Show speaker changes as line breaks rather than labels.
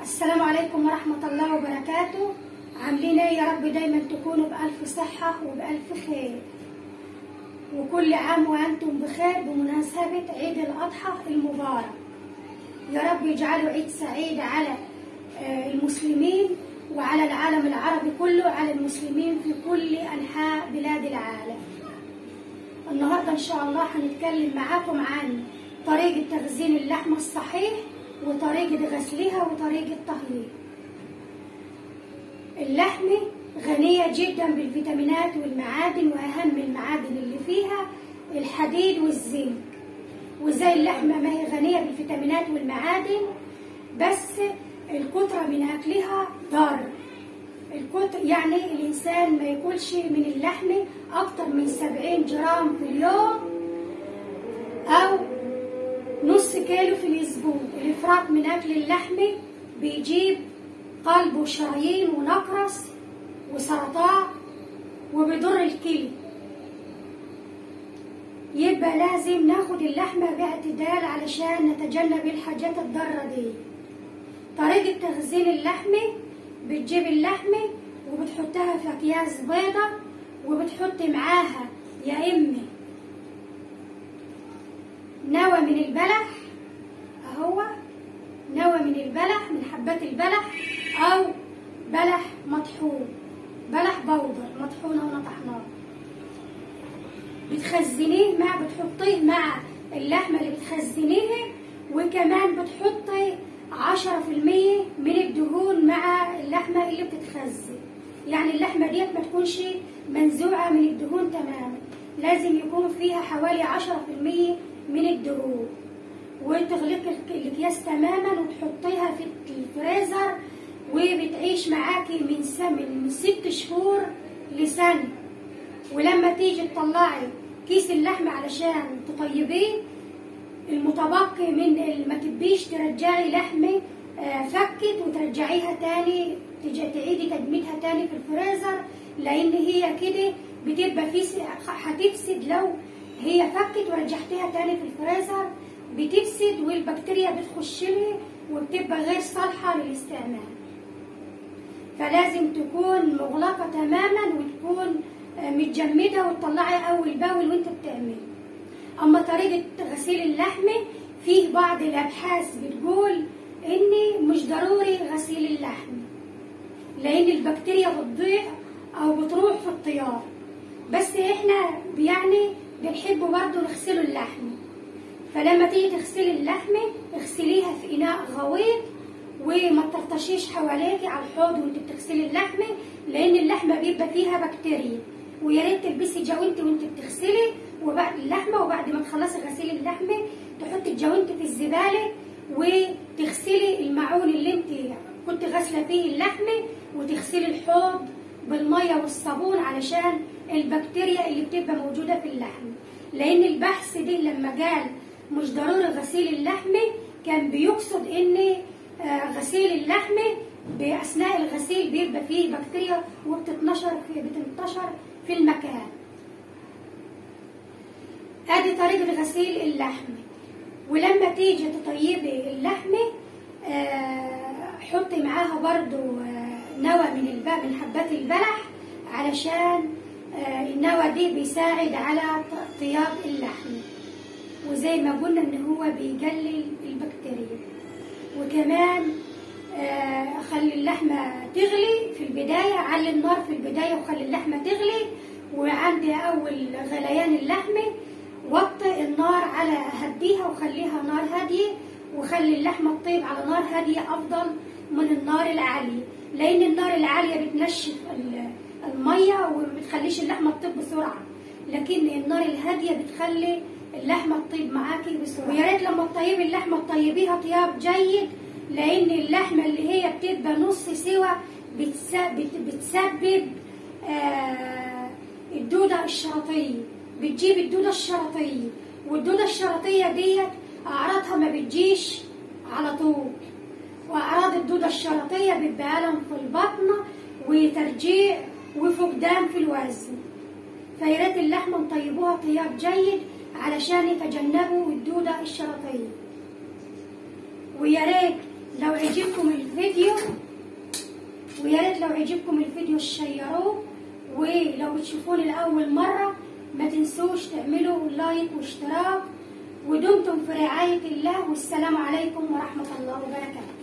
السلام عليكم ورحمة الله وبركاته عاملين ايه يا رب دايما تكونوا بألف صحة وبألف خير وكل عام وأنتم بخير بمناسبة عيد الأضحى المبارك يا رب يجعله عيد سعيد على آه، المسلمين وعلى العالم العربي كله على المسلمين في كل أنحاء بلاد العالم النهاردة إن شاء الله هنتكلم معاكم عن طريقة تخزين اللحمة الصحيح وطريقة غسلها وطريقة طهيها اللحمة غنية جدا بالفيتامينات والمعادن وأهم المعادن اللي فيها الحديد والزنك وزي اللحمة ما هي غنية بالفيتامينات والمعادن بس الكترة من أكلها ضار الكتر يعني الإنسان ما ياكلش من اللحمة أكتر من 70 جرام في اليوم أو نص كيلو في الأسبوع الإفراط من أكل اللحمة بيجيب قلب وشرايين ونقرس وسرطان وبيضر الكلى يبقى لازم ناخد اللحمة باعتدال علشان نتجنب الحاجات الضارة دي طريقة تخزين اللحمة بتجيب اللحمة وبتحطها في أكياس بيضة وبتحط معاها يا إما نوى من البلح أهو نوى من البلح من حبات البلح أو بلح مطحون بلح بودر مطحونة ونطحناه بتخزنيه مع بتحطيه مع اللحمة اللي بتخزنيها وكمان بتحطي عشرة في المية من الدهون مع اللحمة اللي بتتخزن يعني اللحمة ديت ما تكونش منزوعة من الدهون تماما لازم يكون فيها حوالي عشرة في المية من الدهون وتغلقي الأكياس تماما وتحطيها في الفريزر وبتعيش معاكي من سمن من ست شهور لسنة ولما تيجي تطلعي كيس اللحمة علشان تطيبيه المتبقي من ما تبيش ترجعي لحمة آه، فكت وترجعيها تاني تج- تعيدي تجميدها تاني في الفريزر لأن هي كده بتبقى في س- هتفسد لو هي فكت ورجعتيها تاني في الفريزر بتفسد والبكتيريا بتخش لها وبتبقى غير صالحة للاستعمال فلازم تكون مغلقة تماما وتكون آه، متجمدة وتطلعي أول بأول وانت بتعملي أما طريقة غسيل اللحمة فيه بعض الأبحاث بتقول إن مش ضروري غسيل اللحمة لأن البكتيريا بتضيع أو بتروح في الطيار بس إحنا يعني بنحب برضه نغسلوا اللحمة فلما تيجي تغسلي اللحمة اغسليها في إناء غويط وما ترطشيش حواليكي على الحوض وانت بتغسلي اللحمة لأن اللحمة بيبقى فيها بكتيريا ويا ريت تلبسي جوانت وانت بتغسلي وبعد اللحمة وبعد ما تخلصي غسيل اللحمة تحطي الجوانت في الزبالة وتغسلي المعون اللي انت كنت غاسلة فيه اللحمة وتغسلي الحوض بالمية والصابون علشان البكتيريا اللي بتبقى موجودة في اللحمة لأن البحث دي لما قال مش ضروري غسيل اللحمة كان بيقصد ان آه، غسيل اللحمة بأثناء الغسيل بيبقى فيه بكتيريا وبتتنشر في بتنتشر في المكان ادي طريقة غسيل اللحمة ولما تيجي تطيبي اللحمة آه، حطي معاها برضو آه، نوى من الب- من حبات البلح علشان آه، النوى دي بيساعد على ط- طياب اللحمة وزي ما قلنا ان هو بيقلل البكتيريا وكمان آه، خلي اللحمة تغلي في البداية علي النار في البداية وخلي اللحمة تغلي وعندي أول غليان اللحمة وطي النار على هديها وخليها نار هادية وخلي اللحمة تطيب على نار هادية أفضل من النار العالية لأن النار العالية بتنشف ال- المية وما بتخليش اللحمة تطيب بسرعة لكن النار الهادية بتخلي اللحمة تطيب معاكي بسرعة ويا ريت لما تطيبي اللحمة تطيبيها طياب جيد لأن اللحمة اللي هي بتبقى نص سوا بتس- بت- بتسبب آه، الدودة الشرطية بتجيب الدودة الشرطية والدودة الشرطية ديت أعراضها ما بتجيش على طول وأعراض الدودة الشرطية بيبقى ألم في البطن وترجيع وفقدان في الوزن فيا ريت اللحمة نطيبوها طياب جيد علشان يتجنبوا الدودة الشرطية ويا ريت لو عجبكم الفيديو ويا ريت لو عجبكم الفيديو تشيروه ولو بتشوفوني لأول مرة ما تنسوش تعملوا لايك واشتراك ودمتم في رعاية الله والسلام عليكم ورحمة الله وبركاته